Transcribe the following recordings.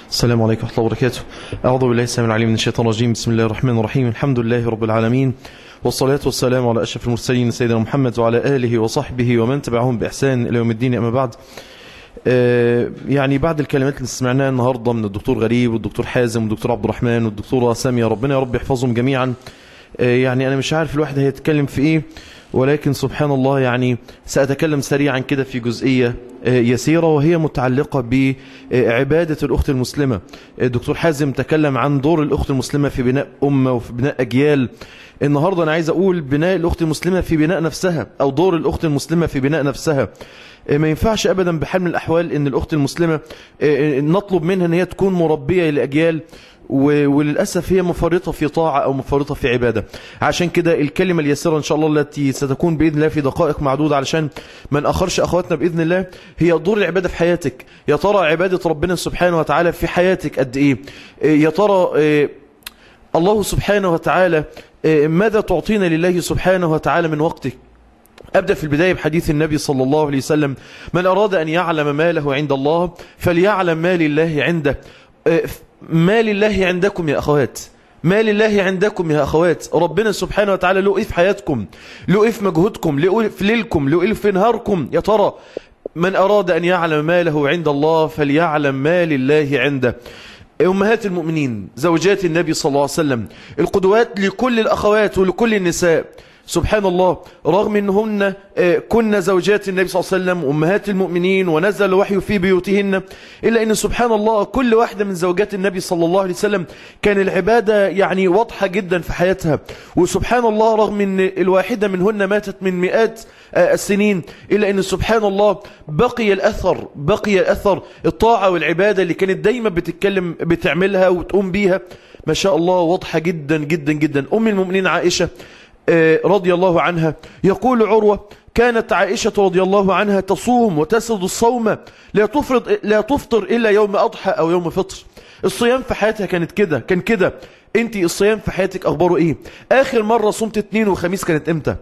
السلام عليكم ورحمة الله وبركاته أعوذ بالله السلام العليم من الشيطان الرجيم بسم الله الرحمن الرحيم الحمد لله رب العالمين والصلاة والسلام على أشرف المرسلين سيدنا محمد وعلى آله وصحبه ومن تبعهم بإحسان إلى يوم الدين أما بعد آه، يعني بعد الكلمات اللي سمعناها النهاردة من الدكتور غريب والدكتور حازم والدكتور عبد الرحمن والدكتورة سامية ربنا يا رب يحفظهم جميعا آه، يعني أنا مش عارف الواحد هيتكلم في إيه ولكن سبحان الله يعني سأتكلم سريعا كده في جزئية آه، يسيرة وهي متعلقة بعبادة الأخت المسلمة الدكتور حازم تكلم عن دور الأخت المسلمة في بناء أمة وفي بناء أجيال النهاردة أنا عايز أقول بناء الأخت المسلمة في بناء نفسها أو دور الأخت المسلمة في بناء نفسها آه، ما ينفعش أبدا بحال من الأحوال أن الأخت المسلمة آه، آه، نطلب منها أن هي تكون مربية لأجيال و- وللأسف هي مفرطة في طاعة أو مفرطة في عبادة عشان كده الكلمة اليسيرة إن شاء الله التي ستكون بإذن الله في دقائق معدودة علشان ما نأخرش أخواتنا بإذن الله هي دور العبادة في حياتك يا ترى عبادة ربنا سبحانه وتعالى في حياتك قد إيه إيه يا ترى إيه الله سبحانه وتعالى إيه ماذا تعطينا لله سبحانه وتعالى من وقتك أبدأ في البداية بحديث النبي صلى الله عليه وسلم من أراد أن يعلم ما له عند الله فليعلم ما لله عنده آه، ما لله عندكم يا أخوات ما لله عندكم يا أخوات ربنا سبحانه وتعالى له إيه في حياتكم له إيه في مجهودكم له إيه في ليلكم له إيه في نهاركم يا ترى من أراد أن يعلم ما له عند الله فليعلم ما لله عنده أمهات المؤمنين زوجات النبي صلى الله عليه وسلم القدوات لكل الأخوات ولكل النساء سبحان الله رغم أنهن آه، كن زوجات النبي صلى الله عليه وسلم أمهات المؤمنين ونزل الوحي في بيوتهن إلا أن سبحان الله كل واحدة من زوجات النبي صلى الله عليه وسلم كان العبادة يعني واضحة جدا في حياتها وسبحان الله رغم أن الواحدة منهن ماتت من مئات آه، السنين إلا أن سبحان الله بقي الأثر بقي الأثر الطاعة والعبادة اللي كانت دايما بتتكلم بتعملها وتقوم بيها ما شاء الله واضحة جدا جدا جدا أم المؤمنين عائشة آه، رضي الله عنها يقول عروة كانت عائشة رضي الله عنها تصوم وتسد الصوم لا تفرض لا تفطر إلا يوم أضحى أو يوم فطر الصيام في حياتها كانت كده كان كده انت الصيام في حياتك أخباره إيه آخر مرة صمت اثنين وخميس كانت إمتى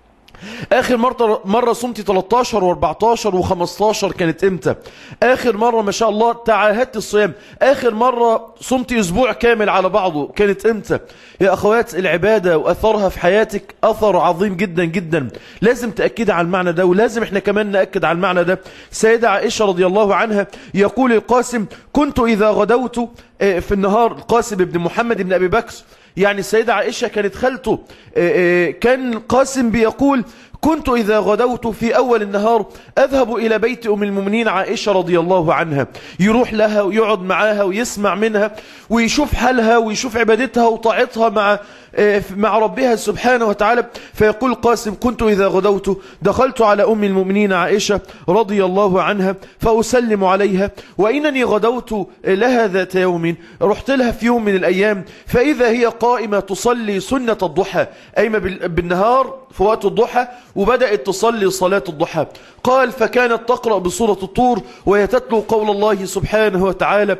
آخر مرة مرة صمتي 13 و14 و15 كانت إمتى آخر مرة ما شاء الله تعاهدت الصيام آخر مرة صمتي أسبوع كامل على بعضه كانت إمتى يا أخوات العبادة وأثرها في حياتك أثر عظيم جدا جدا لازم تأكد على المعنى ده ولازم إحنا كمان نأكد على المعنى ده سيدة عائشة رضي الله عنها يقول القاسم كنت إذا غدوت آه، في النهار القاسم بن محمد بن أبي بكر يعني السيدة عائشة كانت خالته آه، آه، كان القاسم بيقول كنت إذا غدوت في أول النهار أذهب إلى بيت أم المؤمنين عائشة رضي الله عنها يروح لها ويقعد معاها ويسمع منها ويشوف حالها ويشوف عبادتها وطاعتها مع آه، مع ربها سبحانه وتعالى فيقول قاسم كنت إذا غدوت دخلت على أم المؤمنين عائشة رضي الله عنها فأسلم عليها وإنني غدوت لها ذات يوم رحت لها في يوم من الأيام فإذا هي قائمة تصلي سنة الضحى قايمة بال- بالنهار في وقت الضحى وبدأت تصلي صلاة الضحى قال فكانت تقرأ بسورة الطور وهي تتلو قول الله سبحانه وتعالى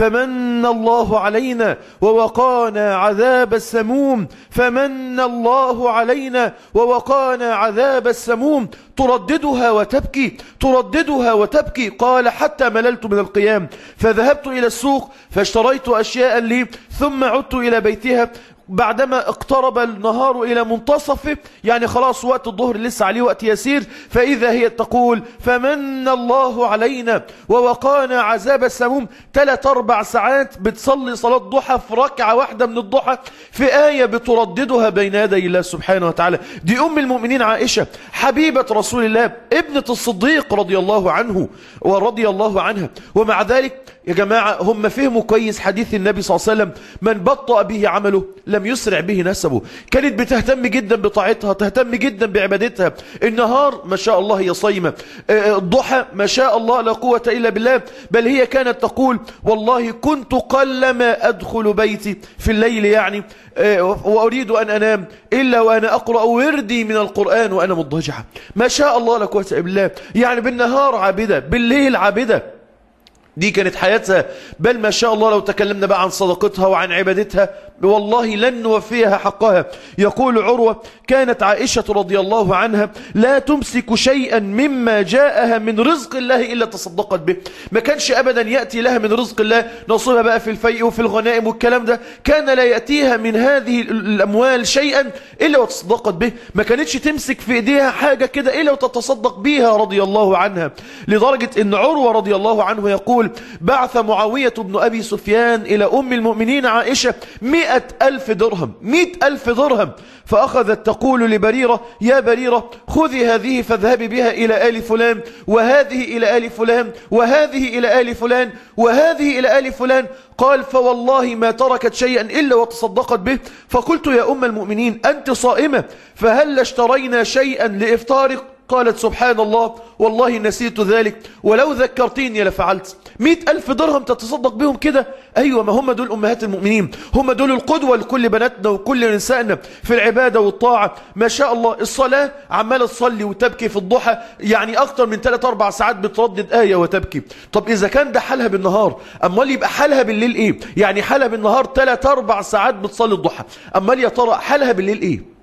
فمن الله علينا ووقانا عذاب السموم فمن الله علينا ووقانا عذاب السموم ترددها وتبكي ترددها وتبكي قال حتى مللت من القيام فذهبت إلى السوق فاشتريت أشياء لي ثم عدت إلى بيتها بعدما اقترب النهار إلى منتصفه يعني خلاص وقت الظهر لسه عليه وقت يسير فإذا هي تقول فمن الله علينا ووقانا عذاب السموم ثلاث أربع ساعات بتصلي صلاة ضحى في ركعة واحدة من الضحى في آية بترددها بين يدي الله سبحانه وتعالى دي أم المؤمنين عائشة حبيبة رسول الله ابنة الصديق رضي الله عنه ورضي الله عنها ومع ذلك يا جماعة هم فهموا كويس حديث النبي صلى الله عليه وسلم من بطأ به عمله لم يسرع به نسبه كانت بتهتم جدا بطاعتها تهتم جدا بعبادتها النهار ما شاء الله هي صايمة آه، الضحى ما شاء الله لا قوة إلا بالله بل هي كانت تقول والله كنت قلما أدخل بيتي في الليل يعني آه، وأريد أن أنام إلا وأنا أقرأ وردي من القرآن وأنا مضجعة ما شاء الله لا قوة إلا بالله يعني بالنهار عابدة بالليل عابدة دي كانت حياتها بل ما شاء الله لو تكلمنا بقى عن صدقتها وعن عبادتها والله لن نوفيها حقها يقول عروة كانت عائشة رضي الله عنها لا تمسك شيئا مما جاءها من رزق الله إلا تصدقت به ما كانش أبدا يأتي لها من رزق الله نصيبها بقى في الفيء وفي الغنائم والكلام ده كان لا يأتيها من هذه الأموال شيئا إلا وتصدقت به ما كانتش تمسك في إيديها حاجة كده إلا وتتصدق بها رضي الله عنها لدرجة أن عروة رضي الله عنه يقول بعث معاوية بن أبي سفيان إلى أم المؤمنين عائشة مئة ألف درهم مئة ألف درهم فأخذت تقول لبريرة يا بريرة خذي هذه فاذهبي بها إلى آل فلان وهذه إلى آل فلان وهذه إلى آل فلان وهذه إلى آل فلان قال فوالله ما تركت شيئا إلا وتصدقت به فقلت يا أم المؤمنين أنت صائمة فهل اشترينا شيئا لإفطارك قالت سبحان الله والله نسيت ذلك ولو ذكرتيني لفعلت مئة ألف درهم تتصدق بهم كده أيوة ما هم دول أمهات المؤمنين هم دول القدوة لكل بناتنا وكل نسائنا في العبادة والطاعة ما شاء الله الصلاة عمالة تصلي وتبكي في الضحى يعني أكتر من 3-4 ساعات بتردد آية وتبكي طب إذا كان ده حالها بالنهار أمال يبقى حالها بالليل إيه يعني حالها بالنهار 3-4 ساعات بتصلي الضحى أمال يا ترى حالها بالليل إيه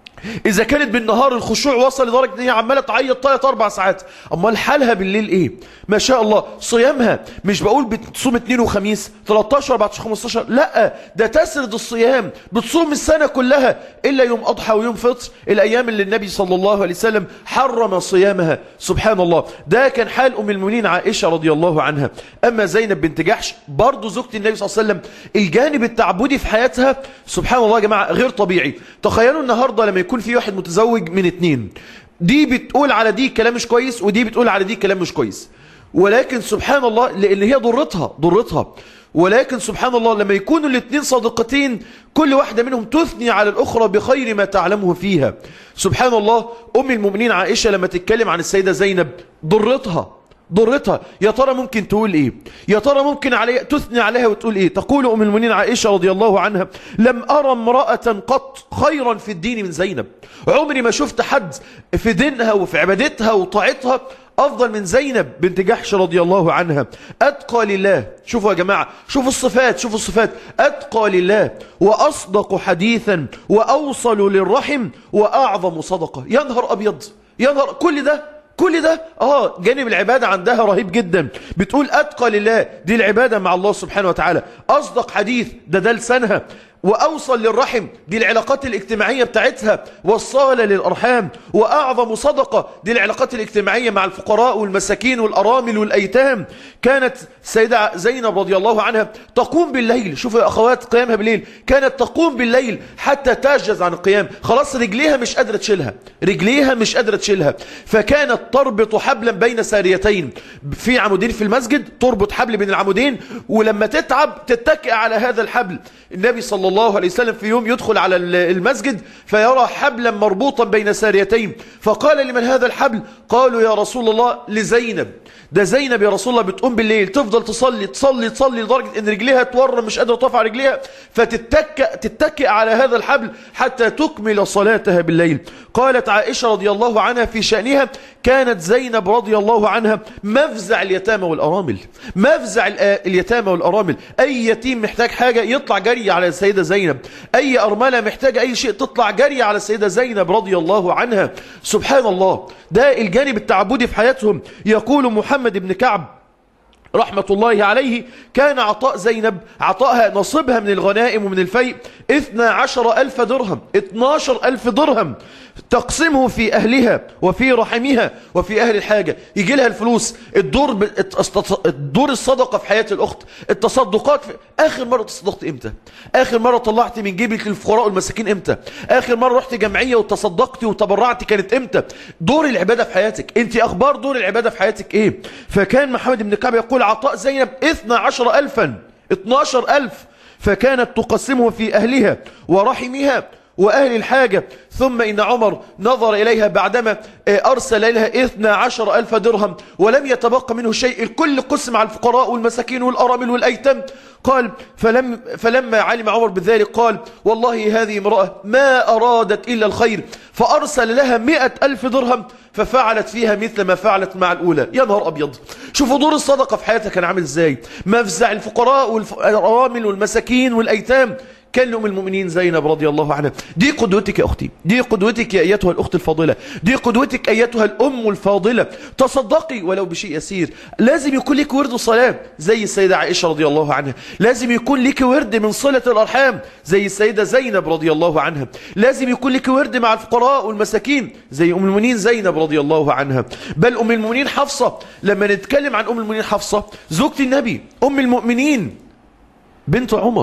إذا كانت بالنهار الخشوع وصل لدرجة إن هي عمالة تعيط ثلاث أربع ساعات أمال حالها بالليل إيه ما شاء الله صيامها مش بقول بتصوم اثنين وخميس 13 14 15 لا ده تسرد الصيام بتصوم السنة كلها إلا يوم أضحى ويوم فطر الأيام اللي النبي صلى الله عليه وسلم حرم صيامها سبحان الله ده كان حال أم المؤمنين عائشة رضي الله عنها أما زينب بنت جحش برضه زوجة النبي صلى الله عليه وسلم الجانب التعبدي في حياتها سبحان الله يا جماعة غير طبيعي تخيلوا النهاردة لما يكون في واحد متزوج من اتنين دي بتقول على دي كلام مش كويس ودي بتقول على دي كلام مش كويس ولكن سبحان الله لان هي ضرتها ضرتها ولكن سبحان الله لما يكونوا الاثنين صادقتين كل واحدة منهم تثني على الأخرى بخير ما تعلمه فيها سبحان الله أم المؤمنين عائشة لما تتكلم عن السيدة زينب ضرتها ضرتها يا ترى ممكن تقول ايه يا ترى ممكن علي تثني عليها وتقول ايه تقول ام المؤمنين عائشة رضي الله عنها لم ارى امرأة قط خيرا في الدين من زينب عمري ما شفت حد في دينها وفي عبادتها وطاعتها أفضل من زينب بنت جحش رضي الله عنها أتقى لله شوفوا يا جماعة شوفوا الصفات شوفوا الصفات أتقى لله وأصدق حديثا وأوصل للرحم وأعظم صدقة يا نهار أبيض يا نهار كل ده كل ده اه جانب العبادة عندها رهيب جدا بتقول أتقى لله دي العبادة مع الله سبحانه وتعالى أصدق حديث ده ده لسانها وأوصل للرحم دي العلاقات الاجتماعية بتاعتها والصالة للأرحام وأعظم صدقة دي العلاقات الاجتماعية مع الفقراء والمساكين والأرامل والأيتام كانت سيدة زينب رضي الله عنها تقوم بالليل شوفوا يا أخوات قيامها بالليل كانت تقوم بالليل حتى تاجز عن القيام خلاص رجليها مش قادرة تشيلها رجليها مش قادرة تشيلها فكانت تربط حبلا بين ساريتين في عمودين في المسجد تربط حبل بين العمودين ولما تتعب تتكئ على هذا الحبل النبي صلى الله عليه وسلم في يوم يدخل على المسجد فيرى حبلا مربوطا بين ساريتين فقال لمن هذا الحبل قالوا يا رسول الله لزينب ده زينب يا رسول الله بتقوم بالليل تفضل تصلي تصلي تصلي لدرجة ان رجليها تورم مش قادرة ترفع رجليها فتتكئ تتكئ على هذا الحبل حتى تكمل صلاتها بالليل قالت عائشة رضي الله عنها في شأنها كانت زينب رضي الله عنها مفزع اليتامى والأرامل مفزع اليتامى والأرامل أي يتيم محتاج حاجة يطلع جري على السيدة زينب أي أرملة محتاجة أي شيء تطلع جري على السيدة زينب رضي الله عنها سبحان الله ده الجانب التعبدي في حياتهم يقول محمد بن كعب رحمة الله عليه كان عطاء زينب عطائها نصيبها من الغنائم ومن الفيء 12 ألف درهم 12 ألف درهم تقسمه في أهلها وفي رحمها وفي أهل الحاجة يجي لها الفلوس الدور, ب... الدور الصدقة في حياة الأخت التصدقات في... آخر مرة تصدقت إمتى آخر مرة طلعت من جيبك للفقراء والمساكين إمتى آخر مرة رحت جمعية وتصدقتي وتبرعتي كانت إمتى دور العبادة في حياتك أنت أخبار دور العبادة في حياتك إيه فكان محمد بن كعب يقول عطاء زينب 12 ألفا 12 ألف فكانت تقسمه في أهلها ورحمها وأهل الحاجة ثم إن عمر نظر إليها بعدما أرسل إليها إثنى عشر ألف درهم ولم يتبقى منه شيء الكل قسم على الفقراء والمساكين والأرامل والأيتام قال فلم فلما علم عمر بذلك قال والله هذه امرأة ما أرادت إلا الخير فأرسل لها مئة ألف درهم ففعلت فيها مثل ما فعلت مع الأولى يا نهار أبيض شوفوا دور الصدقة في حياتك كان عامل إزاي مفزع الفقراء والأرامل والمساكين والأيتام كان أم المؤمنين زينب رضي الله عنها دي قدوتك يا أختي دي قدوتك يا أيتها الأخت الفاضلة دي قدوتك أيتها الأم الفاضلة تصدقي ولو بشيء يسير لازم يكون لك ورد صلاة زي السيدة عائشة رضي الله عنها لازم يكون لك ورد من صلة الأرحام زي السيدة زينب رضي الله عنها لازم يكون لك ورد مع الفقراء والمساكين زي أم المؤمنين زينب رضي الله عنها بل أم المؤمنين حفصة لما نتكلم عن أم المؤمنين حفصة زوجة النبي أم المؤمنين بنت عمر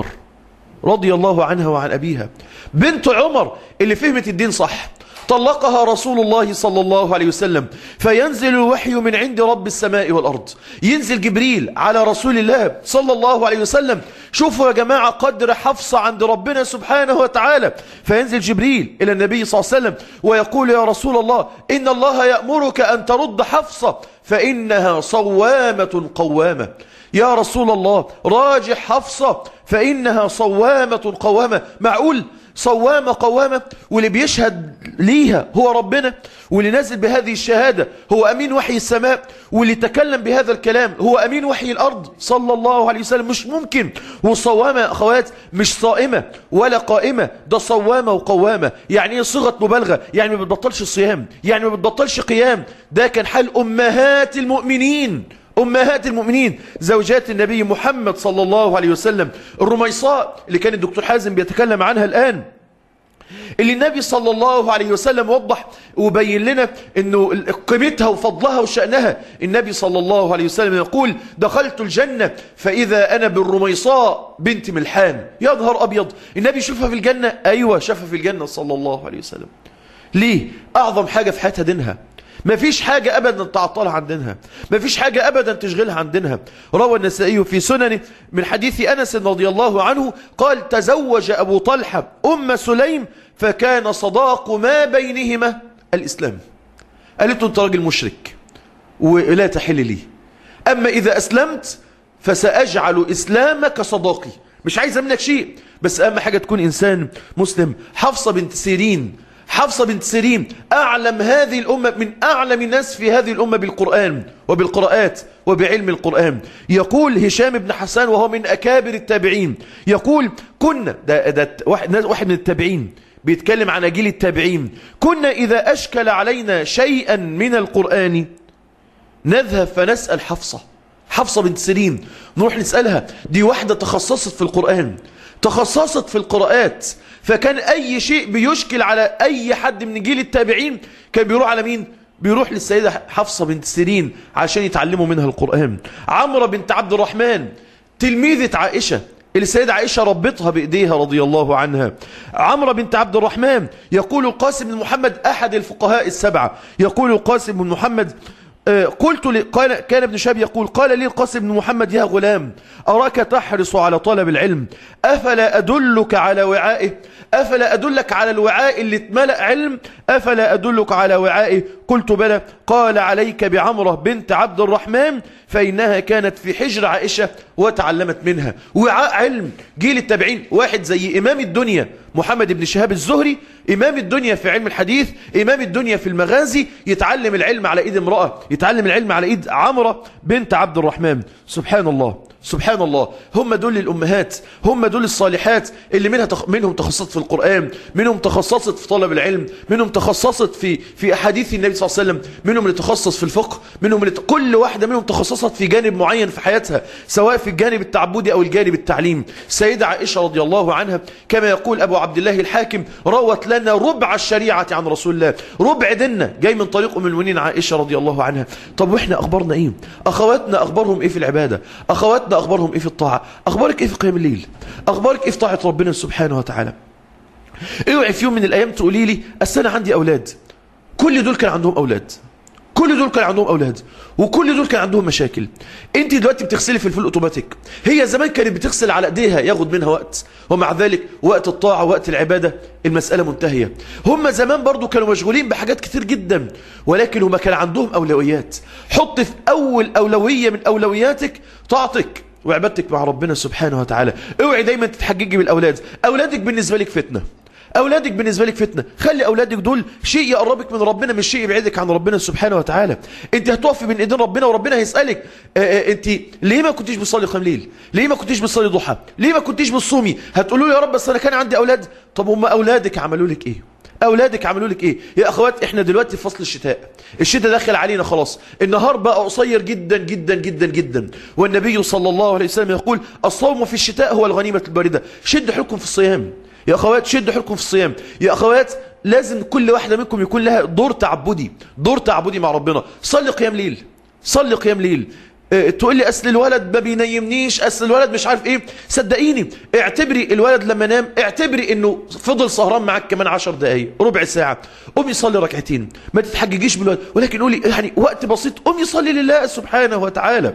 رضي الله عنها وعن أبيها بنت عمر اللي فهمت الدين صح طلقها رسول الله صلى الله عليه وسلم فينزل الوحي من عند رب السماء والأرض ينزل جبريل على رسول الله صلى الله عليه وسلم شوفوا يا جماعة قدر حفصة عند ربنا سبحانه وتعالى فينزل جبريل إلى النبي صلى الله عليه وسلم ويقول يا رسول الله إن الله يأمرك أن ترد حفصة فإنها صوامة قوامة يا رسول الله راجح حفصة فإنها صوامة قوامة معقول صوامة قوامة واللي بيشهد ليها هو ربنا واللي نزل بهذه الشهادة هو أمين وحي السماء واللي تكلم بهذا الكلام هو أمين وحي الأرض صلى الله عليه وسلم مش ممكن وصوامة يا أخوات مش صائمة ولا قائمة ده صوامة وقوامة يعني ايه صيغة مبالغة يعني ما بتبطلش الصيام يعني ما بتبطلش قيام ده كان حال أمهات المؤمنين أمهات المؤمنين زوجات النبي محمد صلى الله عليه وسلم الرميصاء اللي كان الدكتور حازم بيتكلم عنها الآن اللي النبي صلى الله عليه وسلم وضح وبين لنا انه قيمتها وفضلها وشأنها النبي صلى الله عليه وسلم يقول دخلت الجنة فإذا أنا بالرميصاء بنت ملحان يا نهار أبيض النبي شوفها في الجنة أيوة شافها في الجنة صلى الله عليه وسلم ليه أعظم حاجة في حياتها دينها ما فيش حاجة أبدا تعطلها عن دينها ما فيش حاجة أبدا تشغلها عن دينها روى النسائي في سننه من حديث أنس رضي الله عنه قال تزوج أبو طلحة أم سليم فكان صداق ما بينهما الإسلام قالت له أنت راجل مشرك ولا تحل لي أما إذا أسلمت فسأجعل إسلامك صداقي مش عايز منك شيء بس أهم حاجة تكون إنسان مسلم حفصة بنت سيرين حفصة بنت سيرين أعلم هذه الأمة من أعلم الناس في هذه الأمة بالقرآن وبالقراءات وبعلم القرآن يقول هشام بن حسان وهو من أكابر التابعين يقول كنا ده, ده واحد, واحد من التابعين بيتكلم عن جيل التابعين كنا إذا أشكل علينا شيئا من القرآن نذهب فنسأل حفصة حفصة بنت سيرين نروح نسألها دي واحدة تخصصت في القرآن تخصصت في القراءات فكان أي شيء بيشكل على أي حد من جيل التابعين كان بيروح على مين بيروح للسيدة حفصة بنت سيرين عشان يتعلموا منها القرآن عمرة بنت عبد الرحمن تلميذة عائشة السيدة عائشة ربطها بإيديها رضي الله عنها عمرة بنت عبد الرحمن يقول القاسم بن محمد أحد الفقهاء السبعة يقول القاسم بن محمد قلت لي قال كان ابن شاب يقول قال لي القاسم بن محمد يا غلام أراك تحرص على طلب العلم أفلا أدلك على وعائه أفلا أدلك على الوعاء اللي اتملأ علم أفلا أدلك على وعائه قلت بلى قال عليك بعمرة بنت عبد الرحمن فإنها كانت في حجر عائشة وتعلمت منها وعاء علم جيل التابعين واحد زي إمام الدنيا محمد بن شهاب الزهري إمام الدنيا في علم الحديث إمام الدنيا في المغازي يتعلم العلم على إيد امرأة يتعلم العلم على إيد عمرة بنت عبد الرحمن سبحان الله سبحان الله هم دول الأمهات هم دول الصالحات اللي منها تخ... منهم تخصصت في القرآن منهم تخصصت في طلب العلم منهم تخصصت في في أحاديث النبي صلى الله عليه وسلم منهم اللي تخصص في الفقه منهم اللي ت... كل واحدة منهم تخصصت في جانب معين في حياتها سواء في الجانب التعبدي أو الجانب التعليم سيدة عائشة رضي الله عنها كما يقول أبو عبد الله الحاكم روت لنا ربع الشريعة عن رسول الله ربع ديننا جاي من طريق أم المؤمنين عائشة رضي الله عنها طب وإحنا أخبارنا إيه أخواتنا أخبارهم إيه في العبادة أخواتنا أخبارهم إيه في الطاعة أخبارك إيه في قيام الليل أخبارك إيه في طاعة ربنا سبحانه وتعالى اوعي في يوم من الأيام تقولي لي أصل أنا عندي أولاد كل دول كان عندهم أولاد كل دول كان عندهم اولاد وكل دول كان عندهم مشاكل انت دلوقتي بتغسلي في الفول اوتوماتيك هي زمان كانت بتغسل على ايديها ياخد منها وقت ومع ذلك وقت الطاعه وقت العباده المساله منتهيه هم زمان برضو كانوا مشغولين بحاجات كتير جدا ولكن هم كان عندهم اولويات حط في اول اولويه من اولوياتك طاعتك وعبادتك مع ربنا سبحانه وتعالى اوعي دايما تتحججي بالاولاد اولادك بالنسبه لك فتنه اولادك بالنسبه لك فتنه خلي اولادك دول شيء يقربك من ربنا مش شيء يبعدك عن ربنا سبحانه وتعالى انت هتقفي بين ايدين ربنا وربنا هيسالك اه اه انت ليه ما كنتيش بتصلي قيام ليل ليه ما كنتيش بتصلي ضحى ليه ما كنتيش بتصومي هتقولوا له يا رب بس انا كان عندي اولاد طب هم اولادك عملوا لك ايه اولادك عملوا لك ايه يا اخوات احنا دلوقتي في فصل الشتاء الشتاء داخل علينا خلاص النهار بقى قصير جدا جدا جدا جدا والنبي صلى الله عليه وسلم يقول الصوم في الشتاء هو الغنيمه البارده شدوا حيلكم في الصيام يا اخوات شدوا حيلكم في الصيام يا اخوات لازم كل واحده منكم يكون لها دور تعبدي دور تعبدي مع ربنا صلي قيام ليل صلي قيام ليل اه تقول لي اصل الولد ما بينيمنيش اصل الولد مش عارف ايه صدقيني اعتبري الولد لما نام اعتبري انه فضل سهران معاك كمان عشر دقايق ربع ساعه قومي صلي ركعتين ما تتحججيش بالولد ولكن قولي يعني وقت بسيط قومي صلي لله سبحانه وتعالى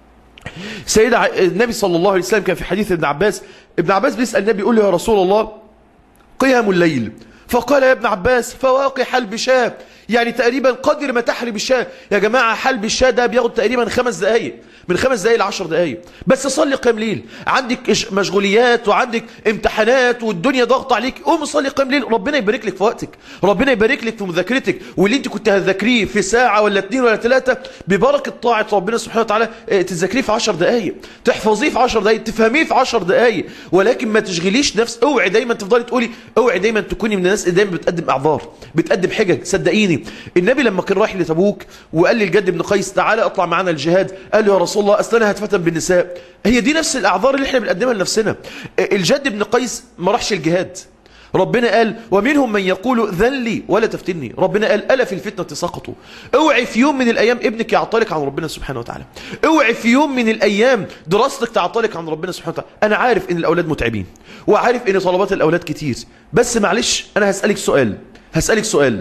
سيدة النبي صلى الله عليه وسلم كان في حديث ابن عباس ابن عباس بيسأل النبي يقول له يا رسول الله قيام الليل فقال يا ابن عباس فواقي حلب شاه يعني تقريبا قدر ما تحلب الشاه يا جماعة حلب الشاه ده بياخد تقريبا خمس دقايق من خمس دقايق لعشر دقايق بس صلي قيام ليل عندك مشغوليات وعندك امتحانات والدنيا ضغط عليك قوم صلي قيام ليل ربنا يبارك لك في وقتك ربنا يبارك لك في مذاكرتك واللي انت كنت هتذاكريه في ساعة ولا اتنين ولا ثلاثة ببركة طاعة ربنا سبحانه وتعالى تذاكريه في عشر دقايق تحفظيه في عشر دقايق تفهميه في عشر دقايق ولكن ما تشغليش نفس اوعي دايما تفضلي تقولي اوعي دايما تكوني من الناس اللي دايما بتقدم اعذار بتقدم حجج صدقيني النبي لما كان رايح لتبوك وقال للجد بن قيس تعالى اطلع معانا الجهاد قال له يا رسول الله اصل انا هتفتن بالنساء هي دي نفس الاعذار اللي احنا بنقدمها لنفسنا الجد بن قيس ما راحش الجهاد ربنا قال ومنهم من يقول ذن لي ولا تفتني ربنا قال ألا في الفتنة سقطوا اوعي في يوم من الأيام ابنك يعطلك عن ربنا سبحانه وتعالى اوعي في يوم من الأيام دراستك تعطلك عن ربنا سبحانه وتعالى أنا عارف إن الأولاد متعبين وعارف إن طلبات الأولاد كتير بس معلش أنا هسألك سؤال هسألك سؤال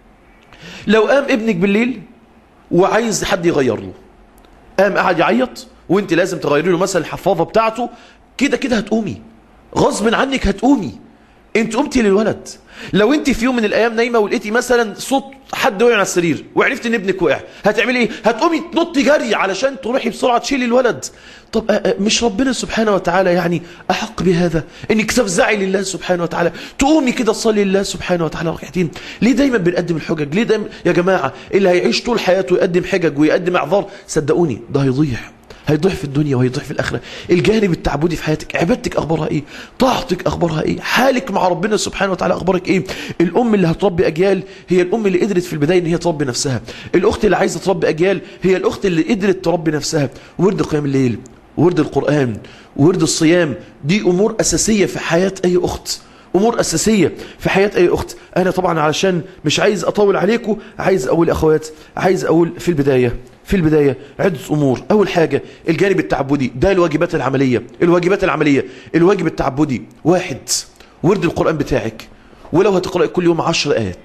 لو قام ابنك بالليل وعايز حد يغير له قام قاعد يعيط وانت لازم تغيري له مثلا الحفاظة بتاعته كده كده هتقومي غصب عنك هتقومي انت قمتي للولد لو انت في يوم من الايام نايمه ولقيتي مثلا صوت حد وقع على السرير وعرفت ان ابنك وقع هتعملي ايه هتقومي تنطي جري علشان تروحي بسرعه تشيلي الولد طب مش ربنا سبحانه وتعالى يعني احق بهذا انك تفزعي لله سبحانه وتعالى تقومي كده تصلي لله سبحانه وتعالى ركعتين ليه دايما بنقدم الحجج ليه دايما يا جماعه اللي هيعيش طول حياته يقدم حجج ويقدم اعذار صدقوني ده هيضيع هيضيع في الدنيا وهيضيع في الآخرة الجانب التعبدي في حياتك عبادتك أخبارها إيه طاعتك أخبارها إيه حالك مع ربنا سبحانه وتعالى أخبارك إيه الأم اللي هتربي أجيال هي الأم اللي قدرت في البداية إن هي تربي نفسها الأخت اللي عايزة تربي أجيال هي الأخت اللي قدرت تربي نفسها ورد قيام الليل ورد القرآن ورد الصيام دي أمور أساسية في حياة أي أخت أمور أساسية في حياة أي أخت أنا طبعا علشان مش عايز أطول عليكم عايز أقول أخوات عايز أقول في البداية في البداية عدة أمور أول حاجة الجانب التعبدي ده الواجبات العملية الواجبات العملية الواجب التعبدي واحد ورد القرآن بتاعك ولو هتقرأ كل يوم عشر آيات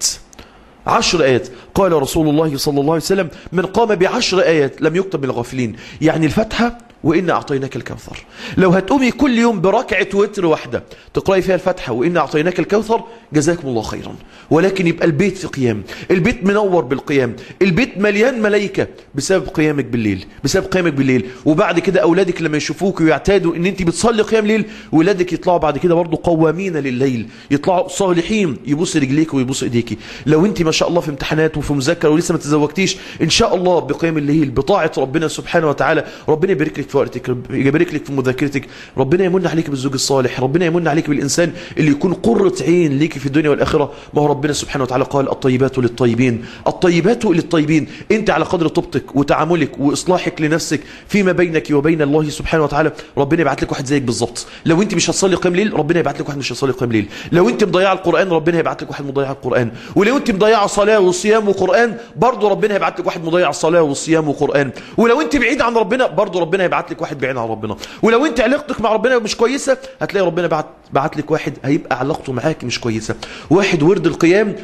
عشر آيات قال رسول الله صلى الله عليه وسلم من قام بعشر آيات لم يكتب من الغافلين يعني الفتحة وإن أعطيناك الكوثر لو هتقومي كل يوم بركعة وتر واحدة تقرأي فيها الفتحة وإن أعطيناك الكوثر جزاكم الله خيرا ولكن يبقى البيت في قيام البيت منور بالقيام البيت مليان ملايكة بسبب قيامك بالليل بسبب قيامك بالليل وبعد كده أولادك لما يشوفوك ويعتادوا إن أنت بتصلي قيام ليل ولادك يطلعوا بعد كده برضه قوامين لليل يطلعوا صالحين يبص رجليك ويبص إيديك لو أنت ما شاء الله في امتحانات وفي مذاكرة ولسه ما تزوجتيش إن شاء الله بقيام الليل بطاعة ربنا سبحانه وتعالى ربنا يبارك لك في وقتك يبارك لك في مذاكرتك ربنا يمن عليك بالزوج الصالح ربنا يمن عليك بالإنسان اللي يكون قرة عين ليك في الدنيا والآخرة ما هو ربنا سبحانه وتعالى قال الطيبات للطيبين الطيبات للطيبين انت على قدر طبتك وتعاملك وإصلاحك لنفسك فيما بينك وبين الله سبحانه وتعالى ربنا يبعت لك واحد زيك بالظبط لو انت مش هتصلي قيام ليل ربنا يبعت لك واحد مش هيصلي قيام ليل لو انت مضيعه القرآن ربنا يبعت لك واحد مضيع القرآن ولو انت مضيعه صلاة وصيام وقرآن برضه ربنا يبعت لك واحد مضيع الصلاة وصيام وقرآن ولو انت بعيد عن ربنا برضه ربنا يبعت لك واحد بعيد عن ربنا ولو انت علاقتك مع ربنا مش كويسة هتلاقي ربنا بعت بعت لك واحد هيبقى علاقته معاك مش كويسة واحد ورد القيام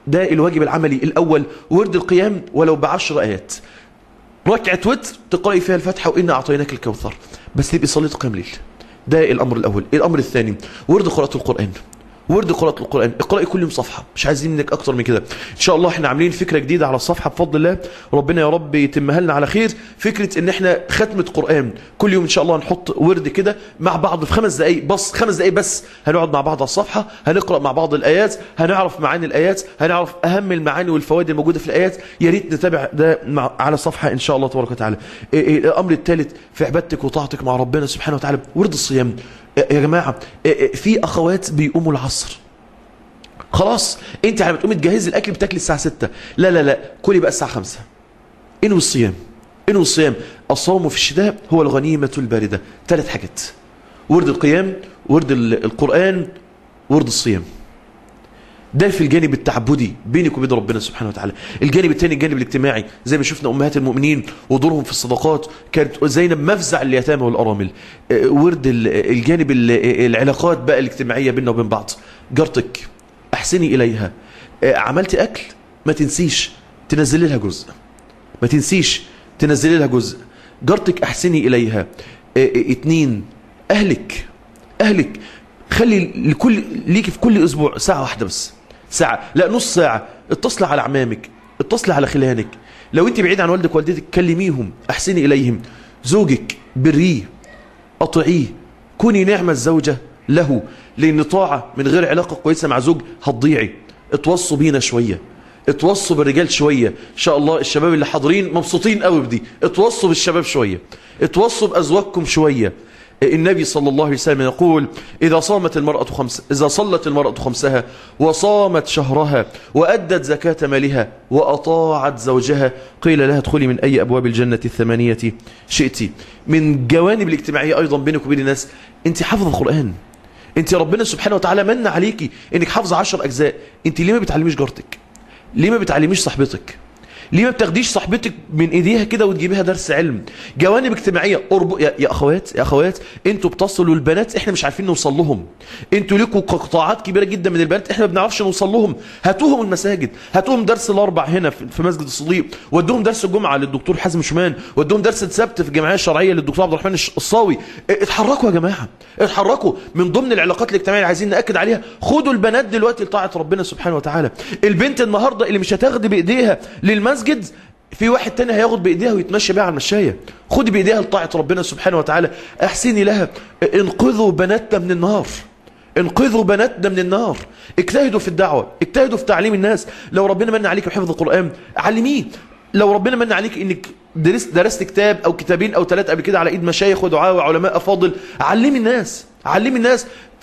ده الواجب العملي الأول ورد القيام ولو بعشر آيات ركعة وتر تقرأي فيها الفاتحة وإنا أعطيناك الكوثر بس تبقي صليت قيام ليل ده الأمر الأول الأمر الثاني ورد قراءة القرآن ورد قراءة القرآن اقرأي كل يوم صفحة مش عايزين منك أكتر من كده إن شاء الله احنا عاملين فكرة جديدة على الصفحة بفضل الله ربنا يا رب يتمها لنا على خير فكرة ان احنا ختمة قرآن كل يوم إن شاء الله نحط ورد كده مع بعض في خمس دقايق بس خمس دقايق بس هنقعد مع بعض على الصفحة هنقرأ مع بعض الآيات هنعرف معاني الآيات هنعرف أهم المعاني والفوائد الموجودة في الآيات يا ريت نتابع ده مع على الصفحة إن شاء الله تبارك وتعالى إيه إيه الأمر الثالث في عبادتك وطاعتك مع ربنا سبحانه وتعالى ورد الصيام إيه يا جماعة إيه إيه في أخوات بيقوموا العصر خلاص انت على ما تقومي تجهزي الاكل بتاكلي الساعه 6 لا لا لا كلي بقى الساعه 5 انوي الصيام انوي الصيام الصوم في الشتاء هو الغنيمه البارده ثلاث حاجات ورد القيام ورد ال- القران ورد الصيام ده في الجانب التعبدي بينك وبين ربنا سبحانه وتعالى الجانب الثاني الجانب الاجتماعي زي ما شفنا امهات المؤمنين ودورهم في الصدقات كانت زينب مفزع اليتامى والارامل آه، ورد ال- الجانب ال- العلاقات بقى الاجتماعيه بيننا وبين بعض جارتك احسني اليها آه، عملت اكل ما تنسيش تنزلي لها جزء ما تنسيش تنزلي لها جزء جارتك احسني اليها آه، آه، اتنين اهلك اهلك خلي لكل ليكي في كل اسبوع ساعه واحده بس ساعه لا نص ساعه اتصلي على اعمامك اتصلي على خلانك لو انت بعيد عن والدك ووالدتك كلميهم احسني اليهم زوجك بريه اطيعيه كوني نعمة الزوجة له لان طاعة من غير علاقة كويسة مع زوج هتضيعي اتوصوا بينا شوية اتوصوا بالرجال شوية ان شاء الله الشباب اللي حاضرين مبسوطين قوي بدي اتوصوا بالشباب شوية اتوصوا بازواجكم شوية النبي صلى الله عليه وسلم يقول إذا صامت المرأة خمس إذا صلت المرأة خمسها وصامت شهرها وأدت زكاة مالها وأطاعت زوجها قيل لها ادخلي من أي أبواب الجنة الثمانية شئت من جوانب الاجتماعية أيضا بينك وبين الناس أنت حافظ القرآن أنت ربنا سبحانه وتعالى من عليكي أنك حافظ عشر أجزاء أنت ليه ما بتعلميش جارتك ليه ما بتعلميش صاحبتك ليه ما بتاخديش صاحبتك من ايديها كده وتجيبيها درس علم جوانب اجتماعيه قرب يا, يا اخوات يا اخوات انتوا بتصلوا البنات احنا مش عارفين نوصل لهم انتوا ليكوا قطاعات كبيره جدا من البنات احنا ما بنعرفش نوصل لهم هاتوهم المساجد هاتوهم درس الاربع هنا في في مسجد الصديق ودوهم درس الجمعه للدكتور حازم شومان ودوهم درس السبت في الجمعيه الشرعيه للدكتور عبد الرحمن الش- الصاوي اه، اتحركوا يا جماعه اتحركوا من ضمن العلاقات الاجتماعيه اللي عايزين ناكد عليها خدوا البنات دلوقتي لطاعه ربنا سبحانه وتعالى البنت النهارده اللي مش هتاخد بايديها للمسجد في واحد تاني هياخد بايديها ويتمشى بيها على المشايه خدي بايديها لطاعه ربنا سبحانه وتعالى احسني لها انقذوا بناتنا من النار انقذوا بناتنا من النار اجتهدوا في الدعوه اجتهدوا في تعليم الناس لو ربنا من عليك بحفظ القران علميه لو ربنا من عليك انك درست درست كتاب او كتابين او ثلاثه قبل كده على ايد مشايخ ودعاء وعلماء افاضل علمي الناس علمي الناس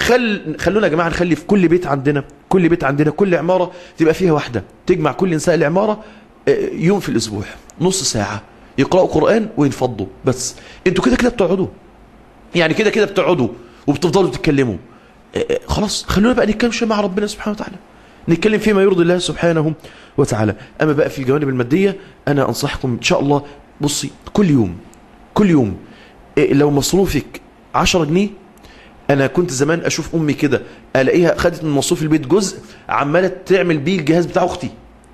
خل خلونا يا جماعه نخلي في كل بيت عندنا كل بيت عندنا كل عماره تبقى فيها واحده تجمع كل نساء العماره آه، يوم في الاسبوع نص ساعه يقراوا قران وينفضوا بس انتوا كده كده بتقعدوا يعني كده كده بتقعدوا وبتفضلوا تتكلموا آه، آه، خلاص خلونا بقى نتكلم شويه مع ربنا سبحانه وتعالى نتكلم فيما يرضي الله سبحانه وتعالى اما بقى في الجوانب الماديه انا انصحكم ان شاء الله بصي كل يوم كل يوم إيه لو مصروفك 10 جنيه انا كنت زمان اشوف امي كده الاقيها خدت من مصروف البيت جزء عماله تعمل بيه الجهاز بتاع اختي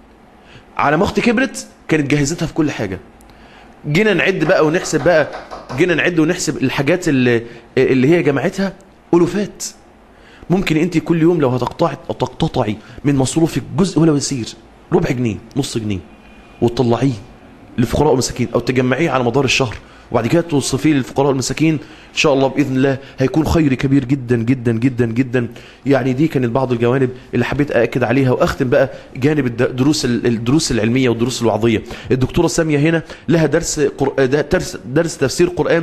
على ما اختي كبرت كانت جهزتها في كل حاجه جينا نعد بقى ونحسب بقى جينا نعد ونحسب الحاجات اللي اللي هي جمعتها الوفات ممكن انت كل يوم لو هتقطعي تقتطعي من مصروفك جزء ولو يسير ربع جنيه نص جنيه وتطلعيه للفقراء والمساكين او تجمعيه على مدار الشهر وبعد كده توصفيه للفقراء والمساكين ان شاء الله باذن الله هيكون خير كبير جدا جدا جدا جدا يعني دي كانت بعض الجوانب اللي حبيت ااكد عليها واختم بقى جانب الدروس الدروس العلميه والدروس الوعظيه الدكتوره ساميه هنا لها درس قر... درس درس تفسير قران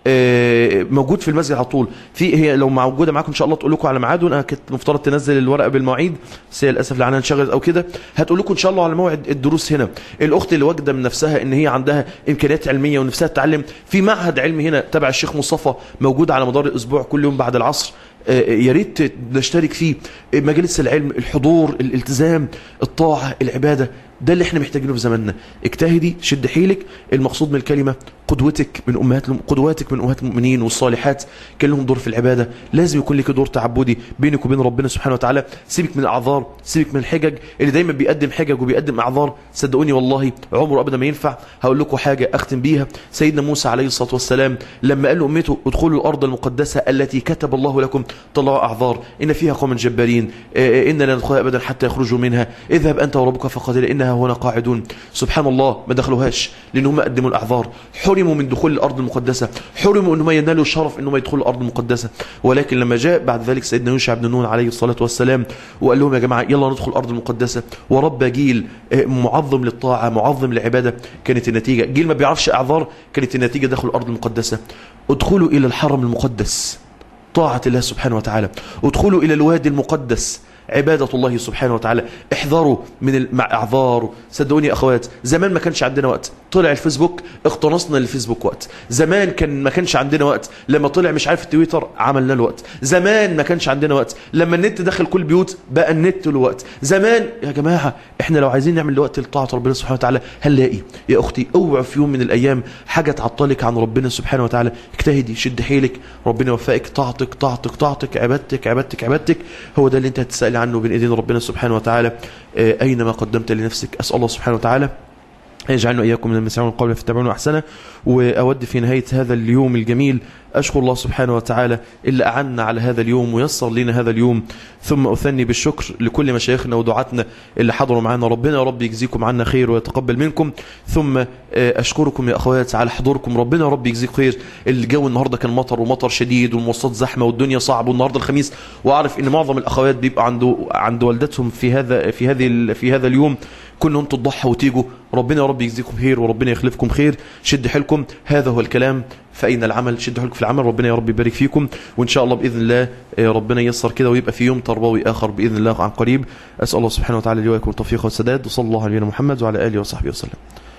آه، موجود في المسجد على طول في هي لو موجوده معاكم ان شاء الله تقول لكم على ميعاده انا كنت مفترض تنزل الورقه بالمواعيد بس هي للاسف لعنها انشغلت او كده هتقول لكم ان شاء الله على موعد الدروس هنا الاخت اللي واجده من نفسها ان هي عندها امكانيات علميه ونفسها تتعلم في معهد علمي هنا تبع الشيخ مصطفى موجود على مدار الاسبوع كل يوم بعد العصر آه، يا ريت نشترك فيه آه، مجالس العلم الحضور الالتزام الطاعه العباده ده اللي احنا محتاجينه في زماننا اجتهدي شد حيلك المقصود من الكلمه قدوتك من امهات الم- قدواتك من امهات المؤمنين والصالحات كان لهم دور في العباده لازم يكون لك دور تعبدي بينك وبين ربنا سبحانه وتعالى سيبك من الاعذار سيبك من الحجج اللي دايما بيقدم حجج وبيقدم اعذار صدقوني والله عمره ابدا ما ينفع هقول لكم حاجه اختم بيها سيدنا موسى عليه الصلاه والسلام لما قال لامته ادخلوا الارض المقدسه التي كتب الله لكم طلعوا اعذار ان فيها قوم جبارين آه، ان لا ندخلها ابدا حتى يخرجوا منها اذهب انت وربك فقاتلا انها هنا قاعدون سبحان الله ما دخلوهاش لان هم قدموا الاعذار حرموا من دخول الارض المقدسه حرموا انهم ينالوا الشرف انهم يدخلوا الارض المقدسه ولكن لما جاء بعد ذلك سيدنا يوشع بن نون عليه الصلاه والسلام وقال لهم يا جماعه يلا ندخل الارض المقدسه ورب جيل آه، معظم للطاعه معظم للعباده كانت النتيجه جيل ما بيعرفش اعذار كانت النتيجه دخلوا الارض المقدسه ادخلوا الى الحرم المقدس طاعة الله سبحانه وتعالى ادخلوا إلى الوادي المقدس عبادة الله سبحانه وتعالى احذروا من ال- مع اعذار صدقوني يا اخوات زمان ما كانش عندنا وقت طلع الفيسبوك اقتنصنا للفيسبوك وقت زمان كان ما كانش عندنا وقت لما طلع مش عارف التويتر عملنا له وقت زمان ما كانش عندنا وقت لما النت دخل كل بيوت بقى النت له وقت زمان يا جماعة احنا لو عايزين نعمل وقت لطاعة ربنا سبحانه وتعالى هنلاقي يا اختي اوعى في يوم من الايام حاجة تعطلك عن ربنا سبحانه وتعالى اجتهدي شد حيلك ربنا يوفقك طاعتك طاعتك طاعتك عبادتك عبادتك عبادتك هو ده اللي انت هتسأل عنه بين ايدين ربنا سبحانه وتعالى آه، اينما قدمت لنفسك اسال الله سبحانه وتعالى يجعلنا إياكم من المسعون القول فاتبعون أحسنه وأود في نهاية هذا اليوم الجميل أشكر الله سبحانه وتعالى اللي أعنا على هذا اليوم ويسر لنا هذا اليوم ثم أثني بالشكر لكل مشايخنا ودعاتنا اللي حضروا معنا ربنا يا رب يجزيكم عنا خير ويتقبل منكم ثم آه، أشكركم يا أخوات على حضوركم ربنا يا رب يجزيك خير الجو النهاردة كان مطر ومطر شديد والمواصلات زحمة والدنيا صعب والنهاردة الخميس وأعرف إن معظم الأخوات بيبقى عنده عند والدتهم في هذا في هذه ال- في هذا اليوم كنا انتوا تضحوا وتيجوا ربنا يا رب يجزيكم خير وربنا يخلفكم خير شد حيلكم هذا هو الكلام فأين العمل شد حيلكم في العمل ربنا يا رب يبارك فيكم وإن شاء الله بإذن الله آه، ربنا ييسر كده ويبقى في يوم تربوي آخر بإذن الله عن قريب أسأل الله سبحانه وتعالى لي وإياكم التوفيق والسداد وصلى الله على نبينا محمد وعلى آله وصحبه وسلم